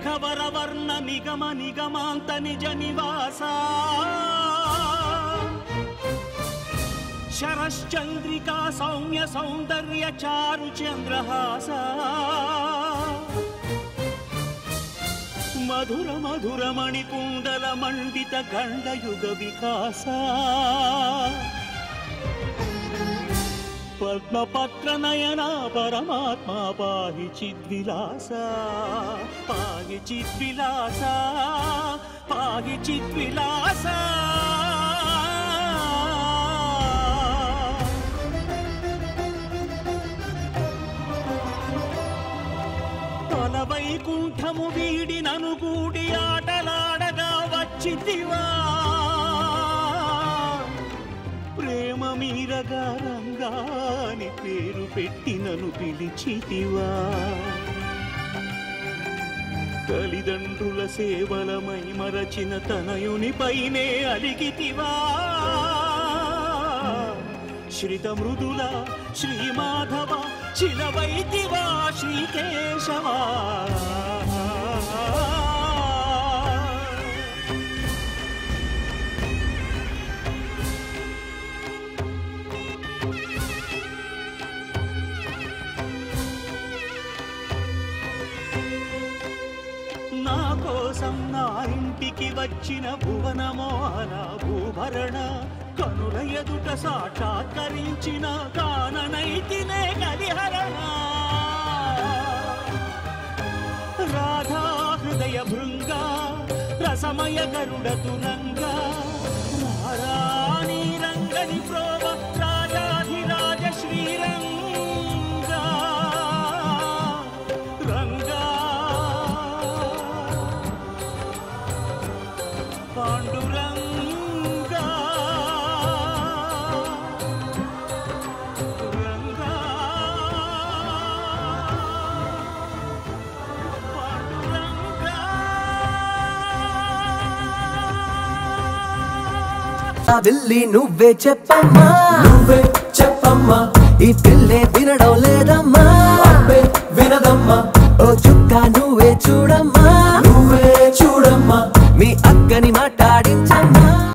మేఘవరవర్ణ నిగమ నిగమాంత నిజ నివాస శరశ్చంద్రికా సౌమ్య సౌందర్య చారు చంద్రహాస మధుర మధుర మణికుండల మండిత గండయుగ వికాస పద్మపత్ర నయన పరమాత్మ పాహి చిద్విలాస పాహి చిద్విలాస పాహి చిద్విలాస తల వైకుంఠము వీడి నను కూడి ఆటలాడగా వచ్చితివా ప్రేమ మీరగా రంగాని పేరు పెట్టి నన్ను పిలిచితివా తల్లిదండ్రుల సేవలమై మరచిన తనయునిపైనే అలిగితివా శ్రిత మృదుల శ్రీమాధవ శిలవైతివా శ్రీకేశవా నా కోసం నా ఇంటికి వచ్చిన భువనమోహన భూభరణ కనుల ఎదుట సాక్షాత్కరించిన కాననైతినే కలిహరణ రాధా హృదయ భృంగ రసమయ గరుడ తురంగ రాణి రంగని ప్రోవ రాజాధిరాజ శ్రీరంగ రంగా పాండురంగా రంగా పాండురంగా ఆ విల్లి నువ్వే చెప్పమ్మా నువ్వే చెప్పమ్మా ఈ పిల్లే వినడం